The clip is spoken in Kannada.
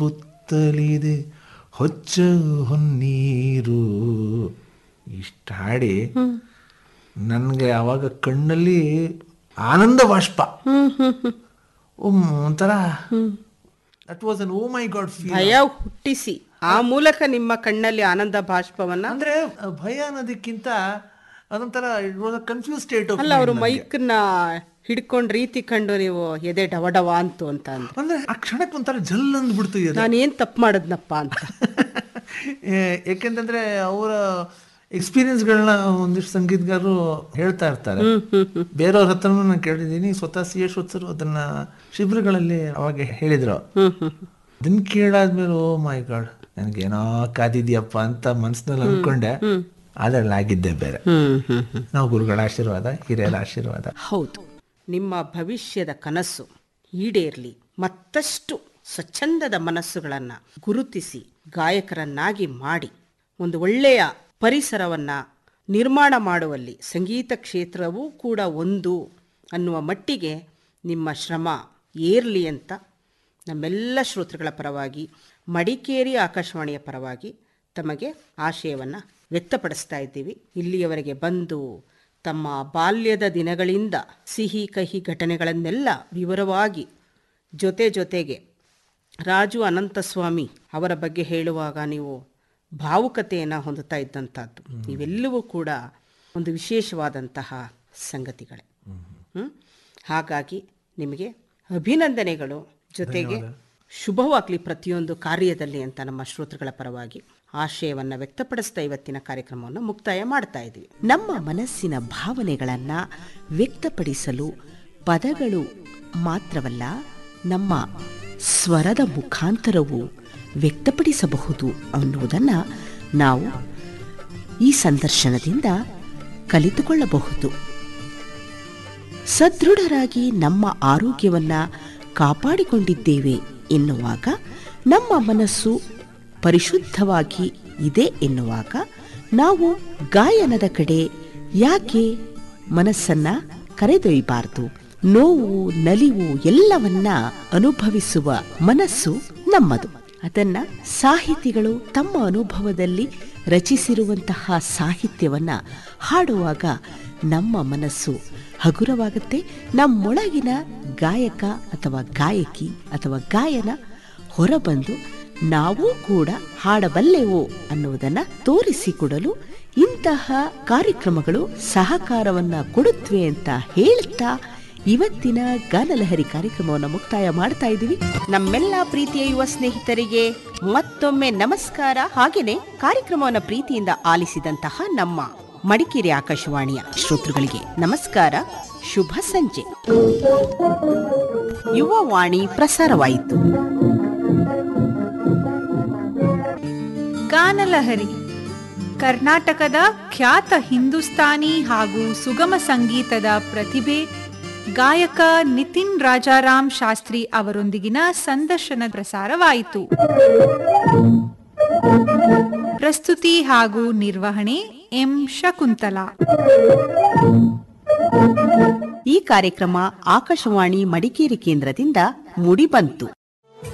ಪುತ್ತಲಿದೆ ಹೊಚ್ಚ ಹೊನ್ನೀರು ಇಷ್ಟ ಹಾಡಿ ನನಗೆ ಅವಾಗ ಕಣ್ಣಲ್ಲಿ ಆನಂದ ಬಾಷ್ಪ ಒಮ್ ಒಂಥರ that was an oh my god feel ಭಯ ಹುಟ್ಟಿಸಿ ಆ ಮೂಲಕ ನಿಮ್ಮ ಕಣ್ಣಲ್ಲಿ ಆನಂದ ಬಾಷ್ಪವನ್ನ ಅಂದ್ರೆ ಭಯ ಅನ್ನೋದಕ್ಕಿಂತ ಅದೊಂಥರ ಕನ್ಫ್ಯೂಸ್ ಸ್ಟೇಟ್ ಅಲ್ಲ ಅವರು ಮೈಕ್ನ ಹಿಡ್ಕೊಂಡ್ ರೀತಿ ಕಂಡು ನೀವು ಎದೆ ಡವ ಡವ ಅಂತು ಅಂತ ಅಂದ್ರು ಅಂದ್ರೆ ಆ ಕ್ಷಣಕ್ಕೆ ಒಂಥರ ಜಲ್ ಅಂದ್ಬಿಡ್ತು ಇದು ನಾನೇನ್ ತಪ್ಪು ಮಾಡದ್ನಪ್ಪ ಅಂತ ಏ- ಯಾಕೆಂತಂದ್ರೆ ಅವರ ಎಕ್ಸ್ಪೀರಿಯನ್ಸ್ಗಳನ್ನ ಒಂದಿಷ್ಟು ಸಂಗೀತಗಾರರು ಹೇಳ್ತಾ ಇರ್ತಾರೆ ಬೇರೆಯವ್ರ ಹತ್ರನೂ ನಾನು ಕೇಳಿದ್ದೀನಿ ಸ್ವತಃ ಸಿ ಎಸ್ ವತ್ಸರು ಅದನ್ನ ಶಿಬಿರಗಳಲ್ಲಿ ಅವಾಗ ಹೇಳಿದ್ರು ಅದನ್ನ ಕೇಳಾದ್ಮೇಲೆ ಓ ಮೈ ಗಾಡ್ ನನಗೇನೋ ಕಾದಿದ್ಯಪ್ಪ ಅಂತ ಮನ್ಸಿನಲ್ಲಿ ಅನ್ಕೊಂಡೆ ಅದ್ರಲ್ಲಿ ಆಗಿದ್ದೆ ಬೇರೆ ನಾವು ಗುರುಗಳ ಆಶೀರ್ವಾದ ಹಿರಿಯರ ಆಶೀರ್ವಾದ ಹೌದು ನಿಮ್ಮ ಭವಿಷ್ಯದ ಕನಸು ಈಡೇರ್ಲಿ ಮತ್ತಷ್ಟು ಸ್ವಚ್ಛಂದದ ಮನಸ್ಸುಗಳನ್ನು ಗುರುತಿಸಿ ಗಾಯಕರನ್ನಾಗಿ ಮಾಡಿ ಒಂದು ಒಳ್ಳೆಯ ಪರಿಸರವನ್ನು ನಿರ್ಮಾಣ ಮಾಡುವಲ್ಲಿ ಸಂಗೀತ ಕ್ಷೇತ್ರವೂ ಕೂಡ ಒಂದು ಅನ್ನುವ ಮಟ್ಟಿಗೆ ನಿಮ್ಮ ಶ್ರಮ ಏರ್ಲಿ ಅಂತ ನಮ್ಮೆಲ್ಲ ಶ್ರೋತೃಗಳ ಪರವಾಗಿ ಮಡಿಕೇರಿ ಆಕಾಶವಾಣಿಯ ಪರವಾಗಿ ತಮಗೆ ಆಶಯವನ್ನು ವ್ಯಕ್ತಪಡಿಸ್ತಾ ಇದ್ದೀವಿ ಇಲ್ಲಿಯವರೆಗೆ ಬಂದು ತಮ್ಮ ಬಾಲ್ಯದ ದಿನಗಳಿಂದ ಸಿಹಿ ಕಹಿ ಘಟನೆಗಳನ್ನೆಲ್ಲ ವಿವರವಾಗಿ ಜೊತೆ ಜೊತೆಗೆ ರಾಜು ಅನಂತಸ್ವಾಮಿ ಅವರ ಬಗ್ಗೆ ಹೇಳುವಾಗ ನೀವು ಭಾವುಕತೆಯನ್ನು ಹೊಂದುತ್ತಾ ಇದ್ದಂಥದ್ದು ಇವೆಲ್ಲವೂ ಕೂಡ ಒಂದು ವಿಶೇಷವಾದಂತಹ ಸಂಗತಿಗಳೇ ಹ್ಮ್? ಹಾಗಾಗಿ ನಿಮಗೆ ಅಭಿನಂದನೆಗಳು ಜೊತೆಗೆ ಶುಭವಾಗಲಿ ಪ್ರತಿಯೊಂದು ಕಾರ್ಯದಲ್ಲಿ ಅಂತ ನಮ್ಮ ಶ್ರೋತೃಗಳ ಪರವಾಗಿ ಆಶಯವನ್ನು ವ್ಯಕ್ತಪಡಿಸ್ತಾ ಇವತ್ತಿನ ಕಾರ್ಯಕ್ರಮವನ್ನು ಮುಕ್ತಾಯ ಮಾಡ್ತಾ ಇದ್ದೀವಿ ನಮ್ಮ ಮನಸ್ಸಿನ ಭಾವನೆಗಳನ್ನು ವ್ಯಕ್ತಪಡಿಸಲು ಪದಗಳು ಮಾತ್ರವಲ್ಲ ನಮ್ಮ ಸ್ವರದ ಮುಖಾಂತರವೂ ವ್ಯಕ್ತಪಡಿಸಬಹುದು ಅನ್ನುವುದನ್ನು ನಾವು ಈ ಸಂದರ್ಶನದಿಂದ ಕಲಿತುಕೊಳ್ಳಬಹುದು ಸದೃಢರಾಗಿ ನಮ್ಮ ಆರೋಗ್ಯವನ್ನ ಕಾಪಾಡಿಕೊಂಡಿದ್ದೇವೆ ಎನ್ನುವಾಗ ನಮ್ಮ ಮನಸ್ಸು ಪರಿಶುದ್ಧವಾಗಿ ಇದೆ ಎನ್ನುವಾಗ ನಾವು ಗಾಯನದ ಕಡೆ ಯಾಕೆ ಮನಸ್ಸನ್ನ ಕರೆದೊಯ್ಯಬಾರದು ನೋವು ನಲಿವು ಎಲ್ಲವನ್ನ ಅನುಭವಿಸುವ ಮನಸ್ಸು ನಮ್ಮದು ಅದನ್ನ ಸಾಹಿತಿಗಳು ತಮ್ಮ ಅನುಭವದಲ್ಲಿ ರಚಿಸಿರುವಂತಹ ಸಾಹಿತ್ಯವನ್ನ ಹಾಡುವಾಗ ನಮ್ಮ ಮನಸ್ಸು ಹಗುರವಾಗುತ್ತೆ ನಮ್ಮೊಳಗಿನ ಗಾಯಕ ಅಥವಾ ಗಾಯಕಿ ಅಥವಾ ಗಾಯನ ಹೊರಬಂದು ನಾವೂ ಕೂಡ ಹಾಡಬಲ್ಲೆವು ಅನ್ನುವುದನ್ನ ತೋರಿಸಿಕೊಡಲು ಇಂತಹ ಕಾರ್ಯಕ್ರಮಗಳು ಸಹಕಾರವನ್ನ ಕೊಡುತ್ತವೆ ಅಂತ ಹೇಳ್ತಾ ಇವತ್ತಿನ ಗಾನಲಹರಿ ಕಾರ್ಯಕ್ರಮವನ್ನು ಮುಕ್ತಾಯ ಮಾಡ್ತಾ ಇದ್ದೀವಿ ನಮ್ಮೆಲ್ಲ ಪ್ರೀತಿಯ ಯುವ ಸ್ನೇಹಿತರಿಗೆ ಮತ್ತೊಮ್ಮೆ ನಮಸ್ಕಾರ ಹಾಗೇನೆ ಕಾರ್ಯಕ್ರಮವನ್ನು ಪ್ರೀತಿಯಿಂದ ಆಲಿಸಿದಂತಹ ನಮ್ಮ ಮಡಿಕೇರಿ ಆಕಾಶವಾಣಿಯ ಶ್ರೋತೃಗಳಿಗೆ ನಮಸ್ಕಾರ ಶುಭ ಸಂಜೆ ಯುವವಾಣಿ ಪ್ರಸಾರವಾಯಿತು ಗಾನಲಹರಿ ಕರ್ನಾಟಕದ ಖ್ಯಾತ ಹಿಂದೂಸ್ತಾನಿ ಹಾಗೂ ಸುಗಮ ಸಂಗೀತದ ಪ್ರತಿಭೆ ಗಾಯಕ ನಿತಿನ್ ರಾಜಾರಾಮ್ ಶಾಸ್ತ್ರಿ ಅವರೊಂದಿಗಿನ ಸಂದರ್ಶನ ಪ್ರಸಾರವಾಯಿತು ಪ್ರಸ್ತುತಿ ಹಾಗೂ ನಿರ್ವಹಣೆ ಎಂ ಶಕುಂತಲಾ ಈ ಕಾರ್ಯಕ್ರಮ ಆಕಾಶವಾಣಿ ಮಡಿಕೇರಿ ಕೇಂದ್ರದಿಂದ ಮೂಡಿಬಂತು